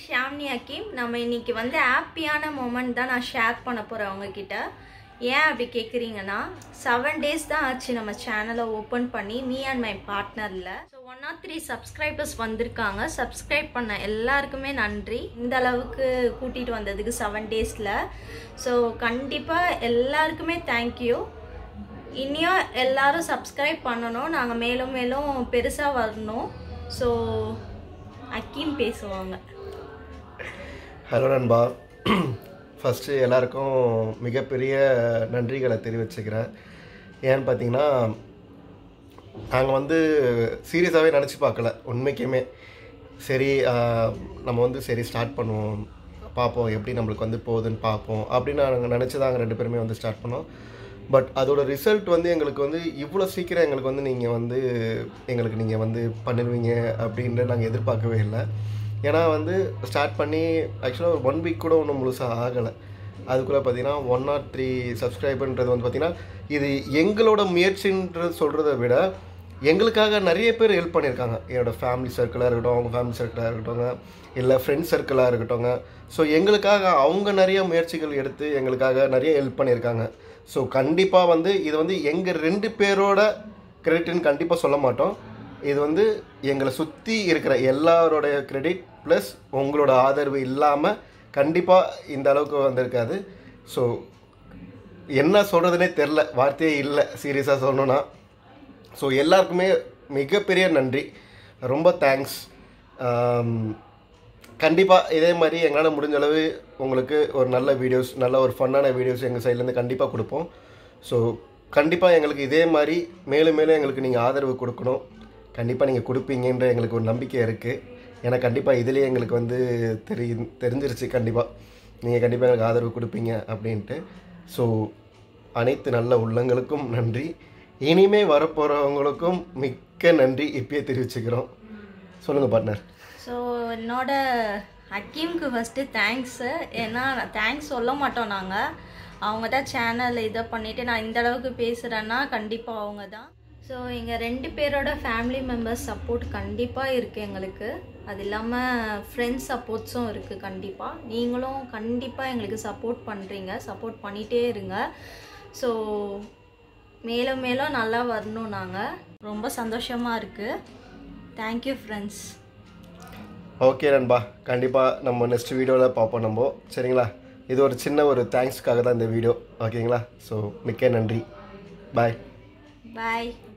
ஷாம்னி அக்கீம் நம்ம இன்னைக்கு வந்து ஹாப்பியான மூமெண்ட் தான் நான் ஷேர் பண்ண போகிறேன் உங்ககிட்ட ஏன் அப்படி கேட்குறீங்கன்னா செவன் டேஸ் தான் ஆச்சு நம்ம சேனலை ஓப்பன் பண்ணி மீ அண்ட் மை பார்ட்னரில் so one or three subscribers வந்திருக்காங்க சப்ஸ்கிரைப் பண்ண எல்லாருக்குமே நன்றி இந்த அளவுக்கு கூட்டிகிட்டு வந்ததுக்கு செவன் டேஸில் ஸோ கண்டிப்பாக எல்லாருக்குமே தேங்க்யூ இனியும் எல்லாரும் சப்ஸ்கிரைப் பண்ணணும் நாங்கள் மேலும் மேலும் பெருசாக வரணும் ஸோ அக்கீம் பேசுவாங்க ஹலோ நண்பா ஃபஸ்ட்டு எல்லாருக்கும் மிகப்பெரிய நன்றிகளை தெரிவிச்சுக்கிறேன் ஏன்னு பார்த்தீங்கன்னா நாங்கள் வந்து சீரியஸாகவே நினச்சி பார்க்கல உண்மைக்குமே சரி ஆஹ், நம்ம வந்து சரி ஸ்டார்ட் பண்ணுவோம் பார்ப்போம் எப்படி நம்மளுக்கு வந்து போகுதுன்னு பார்ப்போம் அப்படின்னு நாங்கள் நினச்சி தான் ரெண்டு பேருமே வந்து ஸ்டார்ட் பண்ணோம் பட் அதோட ரிசல்ட் வந்து எங்களுக்கு வந்து இவ்வளோ சீக்கிரம் எங்களுக்கு வந்து நீங்கள் வந்து எங்களுக்கு நீங்கள் வந்து பண்ணிடுவீங்க அப்படின்ட்டு நாங்கள் எதிர்பார்க்கவே இல்லை ஏன்னா வந்து ஸ்டார்ட் பண்ணி ஆக்சுவலாக ஒரு ஒன் வீக் கூட ஒன்றும் முழுசாக ஆகலை அதுக்குள்ளே பார்த்தீங்கன்னா ஒன் நாட் த்ரீ சப்ஸ்கிரைபர்ன்றது வந்து பார்த்தீங்கன்னா இது எங்களோட முயற்சின்றது சொல்கிறத விட எங்களுக்காக நிறைய பேர் ஹெல்ப் பண்ணியிருக்காங்க என்னோடய ஃபேமிலி சர்க்கிளாக இருக்கட்டும் அவங்க ஃபேமிலி சர்க்கிளாக இருக்கட்டும் இல்லை ஃப்ரெண்ட்ஸ் சர்க்கிளாக இருக்கட்டும் ஸோ எங்களுக்காக அவங்க நிறைய முயற்சிகள் எடுத்து எங்களுக்காக நிறைய ஹெல்ப் பண்ணியிருக்காங்க ஸோ கண்டிப்பாக வந்து இது வந்து எங்கள் ரெண்டு பேரோட கிரெடிட்னு கண்டிப்பாக சொல்ல மாட்டோம் இது வந்து எங்களை சுற்றி இருக்கிற எல்லாரோடைய கிரெடிட் ப்ளஸ் உங்களோட ஆதரவு இல்லாமல் கண்டிப்பாக இந்த அளவுக்கு வந்திருக்காது ஸோ என்ன சொல்கிறதுனே தெரில வார்த்தையே இல்லை சீரியஸாக சொல்லணும்னா ஸோ எல்லாருக்குமே மிகப்பெரிய நன்றி ரொம்ப தேங்க்ஸ் கண்டிப்பாக இதே மாதிரி எங்களால் முடிஞ்ச அளவு உங்களுக்கு ஒரு நல்ல வீடியோஸ் நல்ல ஒரு ஃபன்னான வீடியோஸ் எங்கள் சைட்லேருந்து கண்டிப்பாக கொடுப்போம் ஸோ கண்டிப்பாக எங்களுக்கு இதே மாதிரி மேலும் மேலும் எங்களுக்கு நீங்கள் ஆதரவு கொடுக்கணும் கண்டிப்பாக நீங்கள் கொடுப்பீங்கன்ற எங்களுக்கு ஒரு நம்பிக்கை இருக்குது ஏன்னா கண்டிப்பாக இதுலேயே எங்களுக்கு வந்து தெரி தெரிஞ்சிருச்சு கண்டிப்பாக நீங்கள் கண்டிப்பாக எங்களுக்கு ஆதரவு கொடுப்பீங்க அப்படின்ட்டு ஸோ அனைத்து நல்ல உள்ளங்களுக்கும் நன்றி இனிமே வரப்போகிறவங்களுக்கும் மிக்க நன்றி இப்பயே தெரிவிச்சுக்கிறோம் சொல்லுங்கள் பார்ட்னர் ஸோ என்னோட அக்கீம்க்கு ஃபஸ்ட்டு தேங்க்ஸு ஏன்னா தேங்க்ஸ் சொல்ல மாட்டோம் நாங்கள் அவங்க தான் சேனல் இதை பண்ணிவிட்டு நான் இந்த அளவுக்கு பேசுகிறேன்னா கண்டிப்பாக அவங்க தான் ஸோ எங்கள் ரெண்டு பேரோட ஃபேமிலி மெம்பர்ஸ் சப்போர்ட் கண்டிப்பாக இருக்குது எங்களுக்கு அது இல்லாமல் ஃப்ரெண்ட்ஸ் சப்போர்ட்ஸும் இருக்குது கண்டிப்பாக நீங்களும் கண்டிப்பாக எங்களுக்கு சப்போர்ட் பண்ணுறீங்க சப்போர்ட் பண்ணிகிட்டே இருங்க ஸோ மேலும் மேலும் நல்லா வரணும் நாங்கள் ரொம்ப சந்தோஷமாக இருக்குது தேங்க்யூ ஃப்ரெண்ட்ஸ் ஓகே நண்பா கண்டிப்பாக நம்ம நெக்ஸ்ட் வீடியோவில் பார்ப்போம் நம்ம சரிங்களா இது ஒரு சின்ன ஒரு தேங்க்ஸ்க்காக தான் இந்த வீடியோ ஓகேங்களா ஸோ மிக்க நன்றி பாய் பாய்